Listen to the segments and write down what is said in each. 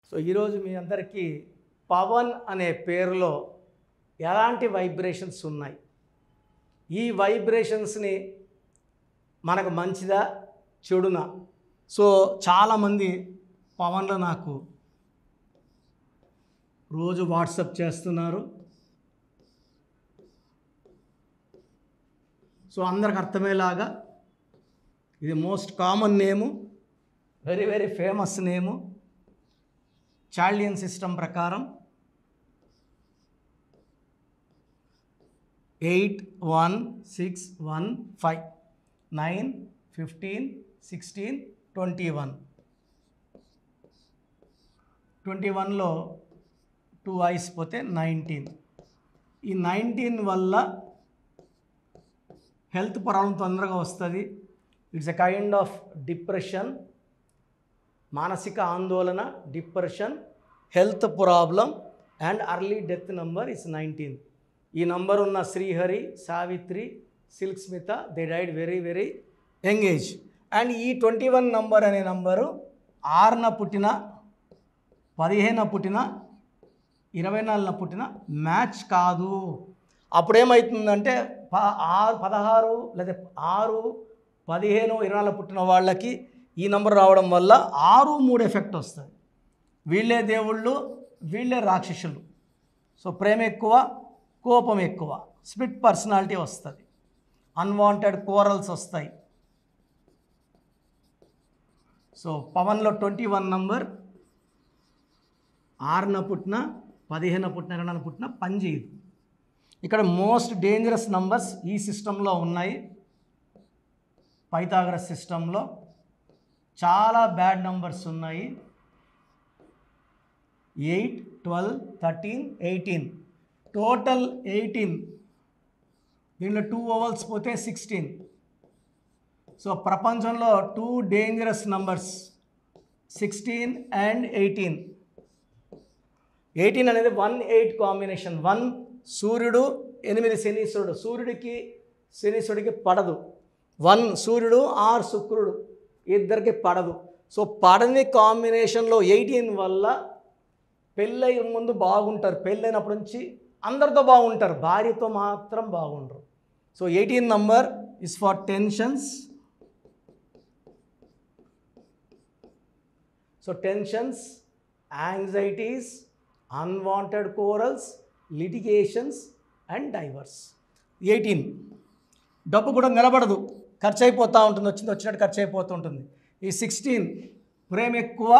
so ఈరోజు మీ అందరికీ పవన్ అనే పేరులో ఎలాంటి వైబ్రేషన్స్ ఉన్నాయి ఈ వైబ్రేషన్స్ని మనకు మంచిదా చెడునా సో చాలామంది పవన్లో నాకు రోజు వాట్సప్ చేస్తున్నారు సో అందరికి అర్థమయ్యేలాగా ఇది most common name very very famous name Chaldean system ప్రకారం eight one six one five nine fifteen sixteen twenty one twenty వన్లో టూ ఐస్ పోతే నైన్టీన్ ఈ నైన్టీన్ వల్ల హెల్త్ ప్రాబ్లం తొందరగా వస్తుంది it's a kind of depression మానసిక ఆందోళన depression health problem and early death number is nineteen ఈ నంబర్ ఉన్న Srihari Savitri Silk Smitha they died very very young age and ఈ ట్వంటీ వన్ నంబర్ అనే నంబరు ఆరున పుట్టిన పదిహేన పుట్టిన ఇరవై నాలుగున పుట్టిన మ్యాచ్ కాదు అప్పుడేమవుతుందంటే ప ఆరు పదహారు లేదా ఆరు పదిహేను ఇరవై నాలుగు పుట్టిన వాళ్ళకి ఈ నంబర్ రావడం వల్ల ఆరు మూడు ఎఫెక్ట్ వస్తుంది వీళ్ళే దేవుళ్ళు వీళ్ళే రాక్షసులు సో ప్రేమ ఎక్కువ కోపం ఎక్కువ స్ప్లిట్ పర్సనాలిటీ వస్తుంది అన్వాంటెడ్ కోరల్స్ వస్తాయి సో పవన్లో ట్వంటీ వన్ నంబర్ ఆరున పుట్టిన పదిహేను పుట్టిన ఇరవై నాలుగు పుట్టిన పనిచేయదు ఇక్కడ మోస్ట్ డేంజరస్ నంబర్స్ ఈ సిస్టంలో ఉన్నాయి పైథాగరస్ సిస్టంలో చాలా బ్యాడ్ నంబర్స్ ఉన్నాయి eight twelve thirteen eighteen total eighteen దీంట్లో టూ ఓవల్స్ పోతే సిక్స్టీన్ సో ప్రపంచంలో two dangerous numbers sixteen and eighteen eighteen అనేది వన్ ఎయిట్ కాంబినేషన్ వన్ సూర్యుడు ఎనిమిది శనీశ్వరుడు సూర్యుడికి శనీశ్వరుడికి పడదు వన్ సూర్యుడు ఆర్ శుక్రుడు ఇద్దరికి పడదు సో పడని కాంబినేషన్లో ఎయిటీన్ వల్ల పెళ్ళై ముందు బాగుంటారు పెళ్ళైనప్పటి నుంచి అందరితో బాగుంటారు భార్యతో మాత్రం బాగుండరు so eighteen number is for tensions so tensions anxieties unwanted quarrels litigations and divorce eighteen డబ్బు కూడా నిలబడదు ఖర్చు అయిపోతూ ఉంటుంది వచ్చింది వచ్చినట్టు ఖర్చు అయిపోతూ ఉంటుంది ఈ సిక్స్టీన్ ప్రేమ ఎక్కువ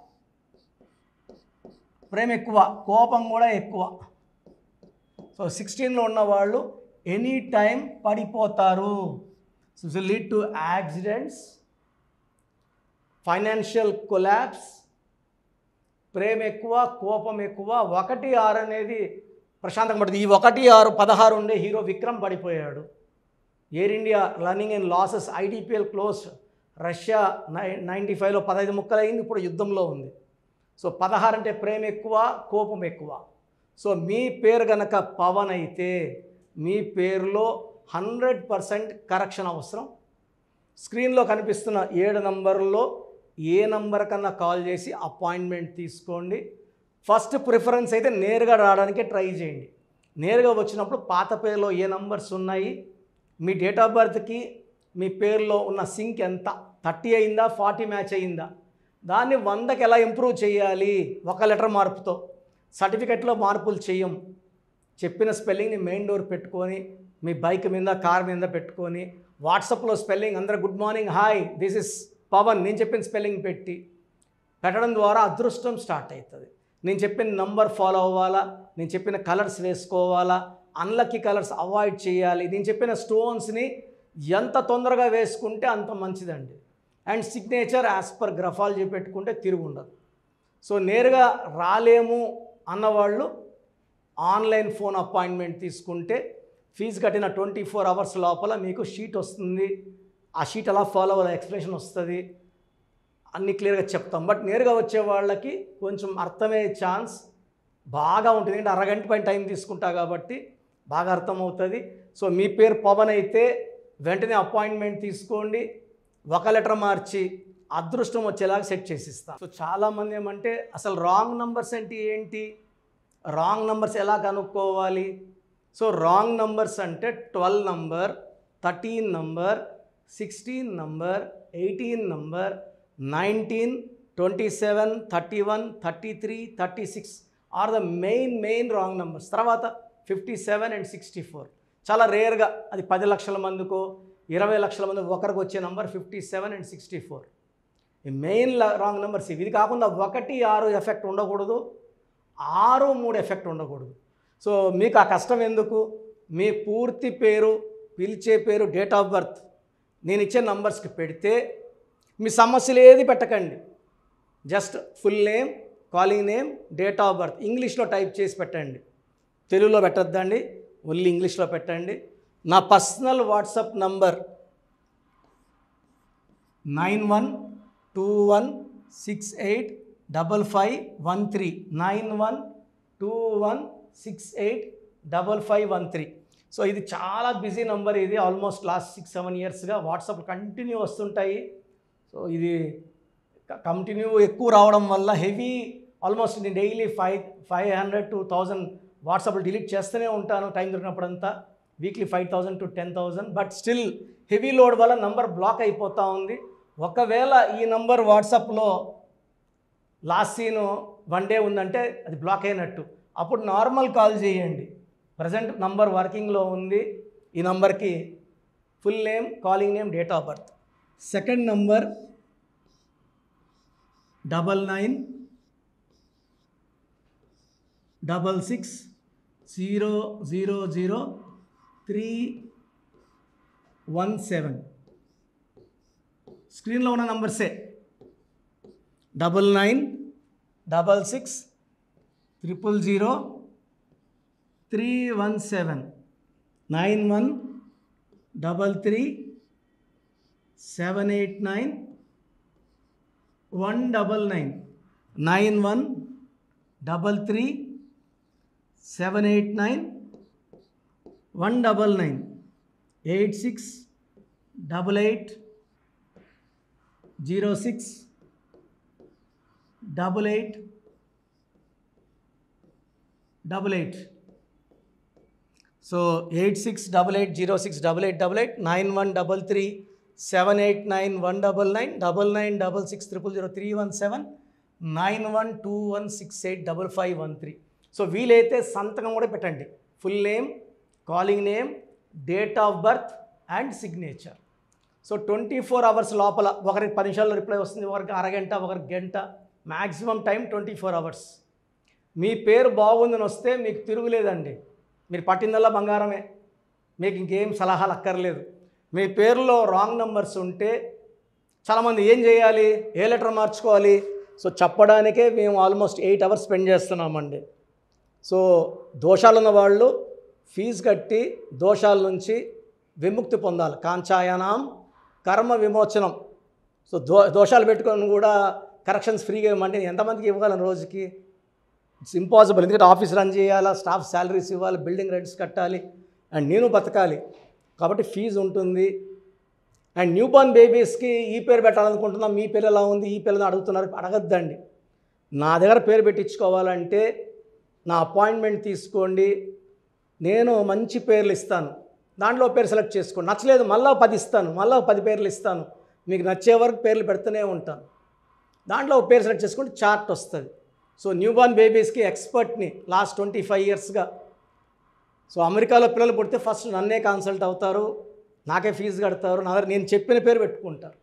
ప్రేమ ఎక్కువ కోపం కూడా ఎక్కువ సో సిక్స్టీన్లో ఉన్న వాళ్ళు ఎనీ టైం పడిపోతారు so lead to accidents financial collapse ప్రేమ ఎక్కువ కోపం ఎక్కువ ఒకటి ఆరు అనేది ప్రశాంతంగా పడుతుంది ఈ ఒకటి ఆరు పదహారు ఉండే హీరో విక్రమ్ పడిపోయాడు Air India running in losses IDPL close Russia నై నైంటీ ఫైవ్లో పదహైదు ముక్కలైంది ఇప్పుడు యుద్ధంలో ఉంది సో పదహారు అంటే ప్రేమ ఎక్కువ కోపం ఎక్కువ సో మీ పేరు గనక పవన్ అయితే మీ పేరులో హండ్రెడ్ పర్సెంట్ కరెక్షన్ అవసరం స్క్రీన్లో కనిపిస్తున్న ఏడు నంబర్లో ఏ నంబర్ కన్నా కాల్ చేసి అపాయింట్మెంట్ తీసుకోండి ఫస్ట్ ప్రిఫరెన్స్ అయితే నేరుగా రావడానికి ట్రై చేయండి నేరుగా వచ్చినప్పుడు పాత పేరులో ఏ నంబర్స్ ఉన్నాయి మీ డేట్ ఆఫ్ బర్త్కి మీ పేరులో ఉన్న సింక్ ఎంత థర్టీ అయిందా ఫార్టీ మ్యాచ్ అయిందా దాన్ని వందకి ఎలా ఇంప్రూవ్ చేయాలి ఒక లెటర్ మార్పుతో సర్టిఫికెట్లో మార్పులు చేయం చెప్పిన స్పెల్లింగ్ని మెయిన్ డోర్ పెట్టుకొని మీ బైక్ మీద కార్ మీద పెట్టుకొని వాట్సాప్లో స్పెల్లింగ్ అందరూ good morning hi this is Pavan నేను చెప్పిన స్పెల్లింగ్ పెట్టి పెట్టడం ద్వారా అదృష్టం స్టార్ట్ అవుతుంది నేను చెప్పిన నంబర్ ఫాలో అవ్వాలా నేను చెప్పిన కలర్స్ వేసుకోవాలా అన్లక్కీ కలర్స్ అవాయిడ్ చేయాలి నేను చెప్పిన స్టోన్స్ని ఎంత తొందరగా వేసుకుంటే అంత మంచిదండి and signature as per graphology పెట్టుకుంటే తిరుగు ఉండదు సో నేరుగా రాలేము అన్నవాళ్ళు ఆన్లైన్ ఫోన్ అపాయింట్మెంట్ తీసుకుంటే ఫీజు కట్టిన ట్వంటీ ఫోర్ అవర్స్ లోపల మీకు షీట్ వస్తుంది ఆ షీట్ ఎలా ఫాలో అవ్వాలి ఎక్స్ప్లెనేషన్ వస్తుంది అన్ని క్లియర్గా చెప్తాం బట్ నేరుగా వచ్చే వాళ్ళకి కొంచెం అర్థమయ్యే ఛాన్స్ బాగా ఉంటుంది ఎందుకంటే అరగంట పైన టైం తీసుకుంటా కాబట్టి బాగా అర్థమవుతుంది సో మీ పేరు పవన్ అయితే వెంటనే అపాయింట్మెంట్ తీసుకోండి ఒక లెటర్ మార్చి అదృష్టం వచ్చేలాగా సెట్ చేసిస్తాను సో చాలామంది ఏమంటే అసలు రాంగ్ నంబర్స్ అంటే ఏంటి రాంగ్ నంబర్స్ ఎలా కనుక్కోవాలి సో రాంగ్ నంబర్స్ అంటే twelve number thirteen number sixteen number eighteen number nineteen twenty seven thirty one thirty three thirty six are the main main wrong numbers తర్వాత fifty seven and sixty four చాలా రేర్గా అది పది లక్షల మందికో ఇరవై లక్షల మంది ఒకరికి వచ్చే number fifty seven and sixty four ఈ మెయిన్ రాంగ్ నెంబర్స్ ఇవి ఇది కాకుండా ఒకటి ఆరు ఎఫెక్ట్ ఉండకూడదు ఆరు మూడు ఎఫెక్ట్ ఉండకూడదు సో మీకు ఆ కష్టం ఎందుకు మీ పూర్తి పేరు పిలిచే పేరు డేట్ ఆఫ్ బర్త్ నేను ఇచ్చే నంబర్స్కి పెడితే మీ సమస్యలు ఏది పెట్టకండి just full name calling name date of birth ఇంగ్లీష్లో టైప్ చేసి పెట్టండి తెలుగులో పెట్టద్దండి ఓన్లీ ఇంగ్లీష్లో పెట్టండి నా personal WhatsApp number nine one two one six eight double five one three nine one two one six eight double five one three so ఇది చాలా బిజీ నంబర్ ఇది ఆల్మోస్ట్ లాస్ట్ సిక్స్ సెవెన్ ఇయర్స్గా WhatsApp continue వస్తుంటాయి so ఇది continue ఎక్కువ రావడం వల్ల heavy almost నేను daily five five hundred to thousand వాట్సాప్లో డిలీట్ చేస్తూనే ఉంటాను టైం దొరికినప్పుడంతా weekly five thousand to ten thousand but still heavy load వల్ల నంబర్ బ్లాక్ అయిపోతూ ఉంది ఒకవేళ ఈ నంబర్ వాట్సాప్లో లాస్ట్ సీన్ వన్ డే ఉందంటే అది బ్లాక్ అయినట్టు అప్పుడు నార్మల్ కాల్ చేయండి ప్రజెంట్ నంబర్ వర్కింగ్లో ఉంది ఈ నంబర్కి full name calling name date of birth second number double nine double six zero zero zero three one seven స్క్రీన్లో ఉన్న నంబర్సే double nine double six triple zero three one seven nine one double three seven eight nine one double nine nine one double three seven eight nine one double nine eight six double eight zero six double eight double eight so eight six double eight zero six double eight double eight nine one double three seven eight nine one double nine double nine double six triple zero three one seven nine one two one six eight double five one three so వీలైతే సంతకం కూడా పెట్టండి full name calling name date of birth and signature so twenty four hours లోపల ఒకరికి పది నిమిషాల్లో reply వస్తుంది ఒకరికి అరగంట ఒకరికి గంట maximum time twenty four hours మీ పేరు బాగుందని వస్తే మీకు తిరుగులేదండి మీరు పట్టిందల్లా బంగారమే మీకు ఇంకేం సలహాలు అక్కర్లేదు మీ పేరులో రాంగ్ నెంబర్స్ ఉంటే చాలామంది ఏం చేయాలి ఏ లెటర్ మార్చుకోవాలి సో చెప్పడానికే మేము ఆల్మోస్ట్ ఎయిట్ అవర్స్ స్పెండ్ చేస్తున్నామండి సో దోషాలు ఉన్న వాళ్ళు ఫీజు కట్టి దోషాల నుంచి విముక్తి పొందాలి కాంచాయనాం కర్మ విమోచనం సో దో దోషాలు పెట్టుకొని కూడా కరెక్షన్స్ ఫ్రీగా ఇవ్వమంటే ఎంతమందికి ఇవ్వగలను రోజుకి ఇట్స్ ఇంపాసిబుల్ ఎందుకంటే ఆఫీస్ రన్ చేయాలా స్టాఫ్ శాలరీస్ ఇవ్వాలి బిల్డింగ్ రెంట్స్ కట్టాలి అండ్ నేను బతకాలి కాబట్టి ఫీజు ఉంటుంది అండ్ న్యూ బోర్న్ బేబీస్కి ఈ పేరు పెట్టాలనుకుంటున్నాం మీ పేరు ఎలా ఉంది ఈ పేరు అడుగుతున్నారు అడగద్దండి నా దగ్గర పేరు పెట్టించుకోవాలంటే నా అపాయింట్మెంట్ తీసుకోండి నేను మంచి పేర్లు ఇస్తాను దాంట్లో పేరు సెలెక్ట్ చేసుకోండి నచ్చలేదు మళ్ళీ పది ఇస్తాను మళ్ళీ పది పేర్లు ఇస్తాను మీకు నచ్చే వరకు పేర్లు పెడుతూనే ఉంటాను దాంట్లో ఒక పేరు సెలెక్ట్ చేసుకుంటే చార్ట్ వస్తుంది సో న్యూ బార్న్ బేబీస్కి ఎక్స్పర్ట్ని లాస్ట్ ట్వంటీ ఫైవ్ ఇయర్స్గా సో అమెరికాలో పిల్లలు పుడితే ఫస్ట్ నన్నే కన్సల్ట్ అవుతారు నాకే ఫీజు కడతారు నా దగ్గర నేను చెప్పిన పేరు పెట్టుకుంటారు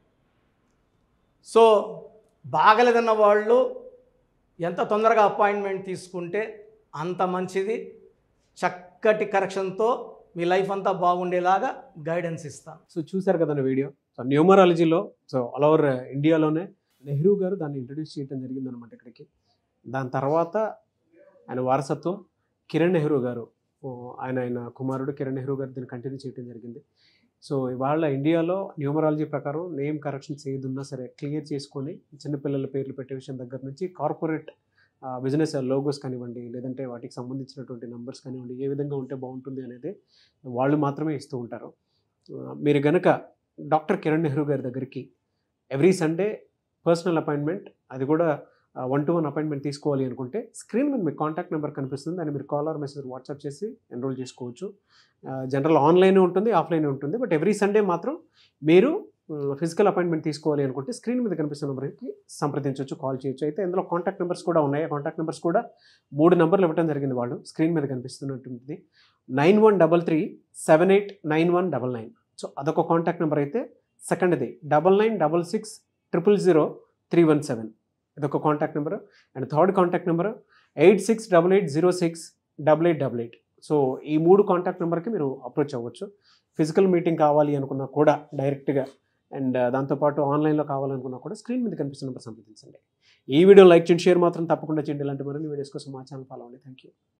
సో బాగలేదన్న వాళ్ళు ఎంత తొందరగా అపాయింట్మెంట్ తీసుకుంటే అంత మంచిది చక్కటి కరెక్షన్తో మీ లైఫ్ అంతా బాగుండేలాగా గైడెన్స్ ఇస్తాను సో చూశారు కదండి వీడియో సో న్యూమరాలజీలో సో ఆల్ ఓవర్ ఇండియాలోనే నెహ్రూ గారు దాన్ని ఇంట్రడ్యూస్ చేయడం జరిగిందనమాట ఇక్కడికి దాని తర్వాత ఆయన వారసత్వం కిరణ్ నెహ్రూ గారు ఓ, ఆయన ఆయన కుమారుడు కిరణ్ నెహ్రూ గారు దీన్ని కంటిన్యూ చేయడం జరిగింది సో ఇవాళ ఇండియాలో న్యూమరాలజీ ప్రకారం నేమ్ కరెక్షన్స్ ఏది ఉన్నా సరే క్లియర్ చేసుకొని చిన్నపిల్లల పేర్లు పెట్టే విషయం దగ్గర నుంచి కార్పొరేట్ బిజినెస్ లోగోస్ కానివ్వండి లేదంటే వాటికి సంబంధించినటువంటి నంబర్స్ కానివ్వండి ఏ విధంగా ఉంటే బాగుంటుంది అనేది వాళ్ళు మాత్రమే ఇస్తూ ఉంటారు ఆ, మీరు గనక డాక్టర్ కిరణ్ నెహ్రూ గారి దగ్గరికి ఎవ్రీ సండే పర్సనల్ అపాయింట్మెంట్ అది కూడా వన్ టు వన్ అపాయింట్మెంట్ తీసుకోవాలి అనుకుంటే స్క్రీన్ మీద మీకు కాంటాక్ట్ నెంబర్ కనిపిస్తుంది దాన్ని మీరు కాల్ ఆర్ మెసేజ్ వాట్సాప్ చేసి ఎన్రోల్ చేసుకోవచ్చు జనరల్ ఆన్లైన్ ఉంటుంది ఆఫ్లైన్ ఉంటుంది బట్ ఎవ్రీ సండే మాత్రం మీరు ఫిజికల్ అపాయింట్మెంట్ తీసుకోవాలి అనుకుంటే స్క్రీన్ మీద కనిపిస్తున్న నెంబర్కి సంప్రదించవచ్చు కాల్ చేయొచ్చు అయితే ఇందులో కాంటాక్ట్ నెంబర్స్ కూడా ఉన్నాయి ఆ కాంటాక్ట్ నెంబర్స్ కూడా మూడు నెంబర్లు ఇవ్వడం జరిగింది వాళ్ళు స్క్రీన్ మీద కనిపిస్తున్నటువంటి nine one double three seven eight nine one double nine so అదొక కాంటాక్ట్ నెంబర్ అయితే సెకండ్ది double nine double six triple zero three one seven ఇదొక contact number and third contact number eight six double eight zero six double eight double eight so ఈ మూడు contact నెంబర్కి మీరు approach అవ్వచ్చు physical meeting కావాలి అనుకున్నా కూడా డైరెక్ట్గా అండ్ దాంతోపాటు ఆన్లైన్లో కావాలనుకున్నా కూడా స్క్రీన్ మీద కనిపిస్తున్న నెంబర్ సంప్రదించండి ఈ వీడియో లైక్ చేయండి షేర్ మాత్రం తప్పకుండా చేయండి ఇలాంటి మరిన్ని వీడియోస్ కోసం మా ఛానల్ ఫాలో అవ్వండి థ్యాంక్ యూ